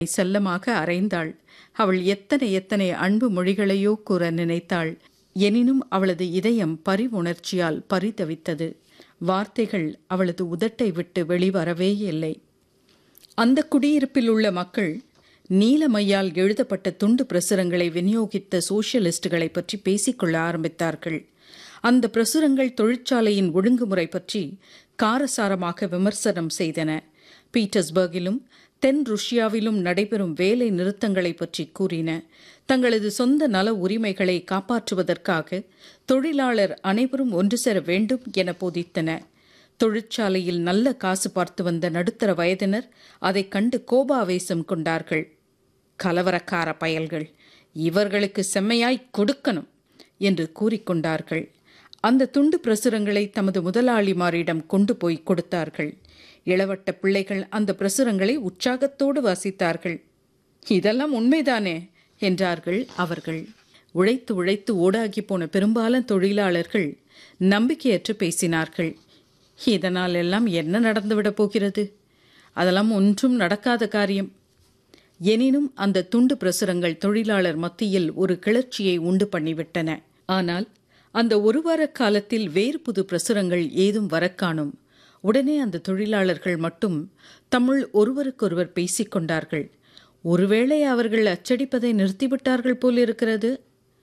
செல்லமாக அறைந்தாள் அவள் எத்தனை எத்தனை அன்பு மொழிகளையோ கூற நினைத்தாள் எனினும் அவளது இதயம் பரிவுணர்ச்சியால் பரிதவித்தது வார்த்தைகள் அவளது உதட்டை விட்டு வெளிவரவே இல்லை அந்த குடியிருப்பில் உள்ள மக்கள் நீலமையால் எழுதப்பட்ட துண்டு பிரசுரங்களை விநியோகித்த சோசியலிஸ்டுகளை பற்றி பேசிக்கொள்ள ஆரம்பித்தார்கள் அந்த பிரசுரங்கள் தொழிற்சாலையின் ஒழுங்குமுறை பற்றி காரசாரமாக விமர்சனம் செய்தன பீட்டர்ஸ்பர்கிலும் தென் ருஷ்யாவிலும் நடைபெறும் வேலை நிறுத்தங்களை பற்றி கூறின தங்களது சொந்த நல உரிமைகளை காப்பாற்றுவதற்காக தொழிலாளர் அனைவரும் ஒன்று சேர வேண்டும் என போதித்தன தொழிற்சாலையில் நல்ல காசு பார்த்து வந்த நடுத்தர வயதினர் அதைக் கண்டு கோபாவேசம் கொண்டார்கள் கலவரக்கார பயல்கள் இவர்களுக்கு செம்மையாய் கொடுக்கணும் என்று கூறிக்கொண்டார்கள் அந்த துண்டு பிரசுரங்களை தமது முதலாளிமாரிடம் கொண்டு போய் கொடுத்தார்கள் இளவட்ட பிள்ளைகள் அந்த பிரசுரங்களை உற்சாகத்தோடு வாசித்தார்கள் இதெல்லாம் உண்மைதானே என்றார்கள் அவர்கள் உழைத்து உழைத்து ஓடாகி போன பெரும்பாலான தொழிலாளர்கள் நம்பிக்கையற்று பேசினார்கள் இதனால் எல்லாம் என்ன நடந்துவிடப் போகிறது அதெல்லாம் ஒன்றும் நடக்காத காரியம் எனினும் அந்த துண்டு பிரசுரங்கள் தொழிலாளர் மத்தியில் ஒரு கிளர்ச்சியை உண்டு பண்ணிவிட்டன ஆனால் அந்த ஒரு வார காலத்தில் வேறு புது பிரசுரங்கள் ஏதும் வரக்காணும் உடனே அந்த தொழிலாளர்கள் மட்டும் தம்முள் ஒருவருக்கொருவர் பேசிக்கொண்டார்கள் ஒருவேளை அவர்கள் அச்சடிப்பதை நிறுத்திவிட்டார்கள் போல் இருக்கிறது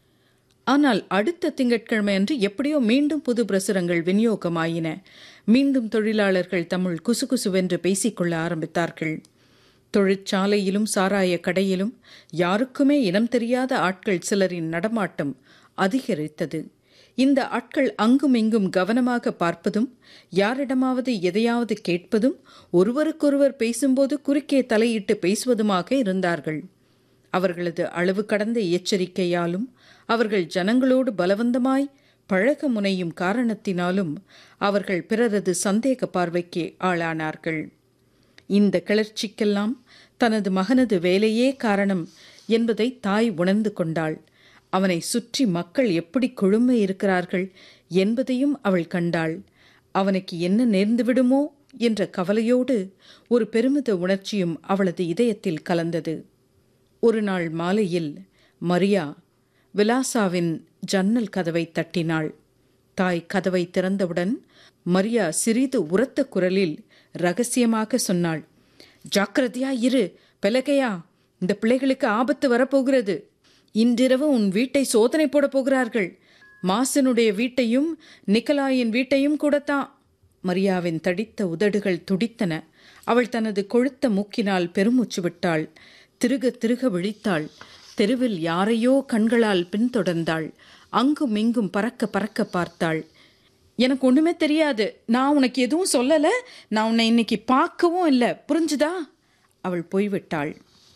ஆனால் அடுத்த திங்கட்கிழமை அன்று எப்படியோ மீண்டும் புது பிரசுரங்கள் விநியோகமாயின மீண்டும் தொழிலாளர்கள் தம்முள் குசுகுசுவென்று பேசிக்கொள்ள ஆரம்பித்தார்கள் தொழிற்சாலையிலும் சாராய கடையிலும் யாருக்குமே இனம் தெரியாத ஆட்கள் சிலரின் நடமாட்டம் அதிகரித்தது இந்த ஆட்கள் அங்கும் இங்கும் கவனமாக பார்ப்பதும் யாரிடமாவது எதையாவது கேட்பதும் ஒருவருக்கொருவர் பேசும்போது குறுக்கே தலையிட்டு பேசுவதுமாக இருந்தார்கள் அவர்களது அளவு கடந்த எச்சரிக்கையாலும் அவர்கள் ஜனங்களோடு பலவந்தமாய் பழக முனையும் காரணத்தினாலும் அவர்கள் பிறரது சந்தேக பார்வைக்கு ஆளானார்கள் இந்த கிளர்ச்சிக்கெல்லாம் தனது மகனது வேலையே காரணம் என்பதை தாய் உணர்ந்து கொண்டாள் அவனை சுற்றி மக்கள் எப்படி குழும இருக்கிறார்கள் என்பதையும் அவள் கண்டாள் அவனுக்கு என்ன நேர்ந்துவிடுமோ என்ற கவலையோடு ஒரு பெருமித உணர்ச்சியும் அவளது இதயத்தில் கலந்தது ஒரு நாள் மாலையில் மரியா விலாசாவின் ஜன்னல் கதவை தட்டினாள் தாய் கதவை திறந்தவுடன் மரியா சிறிது உரத்த குரலில் ரகசியமாக சொன்னாள் ஜாக்கிரதையா இரு பெலகையா இந்த பிள்ளைகளுக்கு ஆபத்து வரப்போகிறது இன்றிரவு உன் வீட்டை சோதனை போட போகிறார்கள் மாசனுடைய வீட்டையும் நிக்கலாயின் வீட்டையும் கூடத்தான் மரியாவின் தடித்த உதடுகள் துடித்தன அவள் தனது கொழுத்த மூக்கினால் பெருமூச்சு விட்டாள் திருக திருக விழித்தாள் தெருவில் யாரையோ கண்களால் பின்தொடர்ந்தாள் அங்கும் இங்கும் பறக்க பறக்க பார்த்தாள் எனக்கு ஒண்ணுமே தெரியாது நான் உனக்கு எதுவும் சொல்லல நான் உன்னை இன்னைக்கு பார்க்கவும் இல்லை புரிஞ்சுதா அவள் போய்விட்டாள்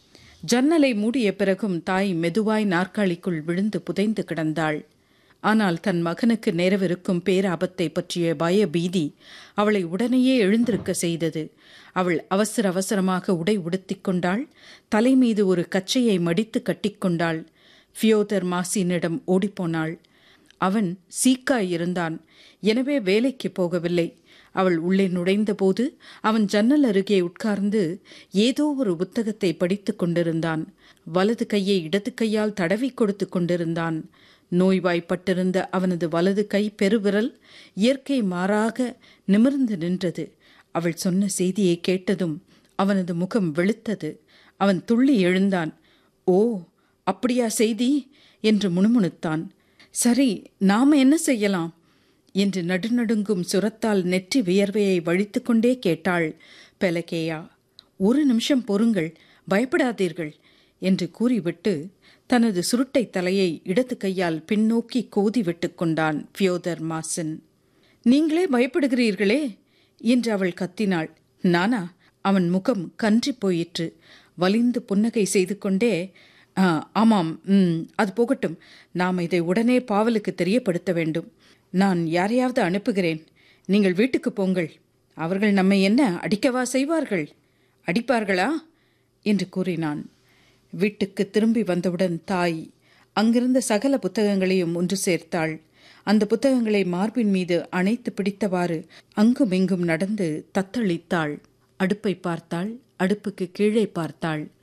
ஜன்னலை மூடிய பிறகும் தாய் மெதுவாய் நாற்காலிக்குள் விழுந்து புதைந்து கிடந்தாள் ஆனால் தன் மகனுக்கு நேரவிருக்கும் பேராபத்தை பற்றிய பய பீதி அவளை உடனேயே எழுந்திருக்க செய்தது அவள் அவசர அவசரமாக உடை உடுத்திக் கொண்டாள் தலை மீது ஒரு கச்சையை மடித்து கட்டிக்கொண்டாள் ஃபியோதர் மாசினிடம் ஓடிப்போனாள் அவன் சீக்காய் இருந்தான் எனவே வேலைக்கு போகவில்லை அவள் உள்ளே நுழைந்தபோது அவன் ஜன்னல் அருகே உட்கார்ந்து ஏதோ ஒரு புத்தகத்தை படித்துக் கொண்டிருந்தான் வலது கையை இடது கையால் தடவி கொடுத்து கொண்டிருந்தான் நோய்வாய்ப்பட்டிருந்த அவனது வலது கை பெருவிரல் இயற்கை மாறாக நிமிர்ந்து நின்றது அவள் சொன்ன செய்தியை கேட்டதும் அவனது முகம் வெளுத்தது அவன் துள்ளி எழுந்தான் ஓ அப்படியா செய்தி என்று முணுமுணுத்தான் சரி நாம என்ன செய்யலாம் என்று நடுநடுங்கும் சுரத்தால் நெற்றி வியர்வையை வழித்துக்கொண்டே கேட்டாள் பெலகேயா ஒரு நிமிஷம் பொறுங்கள் பயப்படாதீர்கள் என்று கூறிவிட்டு தனது சுருட்டை தலையை இடது கையால் பின்னோக்கி கோதி விட்டு கொண்டான் ஃபியோதர் மாசன் நீங்களே பயப்படுகிறீர்களே என்று அவள் கத்தினாள் நானா அவன் முகம் கன்றி போயிற்று வலிந்து புன்னகை செய்து கொண்டே "ஆ, ஆமாம் ம் அது போகட்டும் நாம் இதை உடனே பாவலுக்கு தெரியப்படுத்த வேண்டும் நான் யாரையாவது அனுப்புகிறேன் நீங்கள் வீட்டுக்கு போங்கள் அவர்கள் நம்மை என்ன அடிக்கவா செய்வார்கள் அடிப்பார்களா என்று கூறினான் வீட்டுக்கு திரும்பி வந்தவுடன் தாய் அங்கிருந்த சகல புத்தகங்களையும் ஒன்று சேர்த்தாள் அந்த புத்தகங்களை மார்பின் மீது அணைத்து பிடித்தவாறு அங்கும் இங்கும் நடந்து தத்தளித்தாள் அடுப்பை பார்த்தாள் அடுப்புக்கு கீழே பார்த்தாள்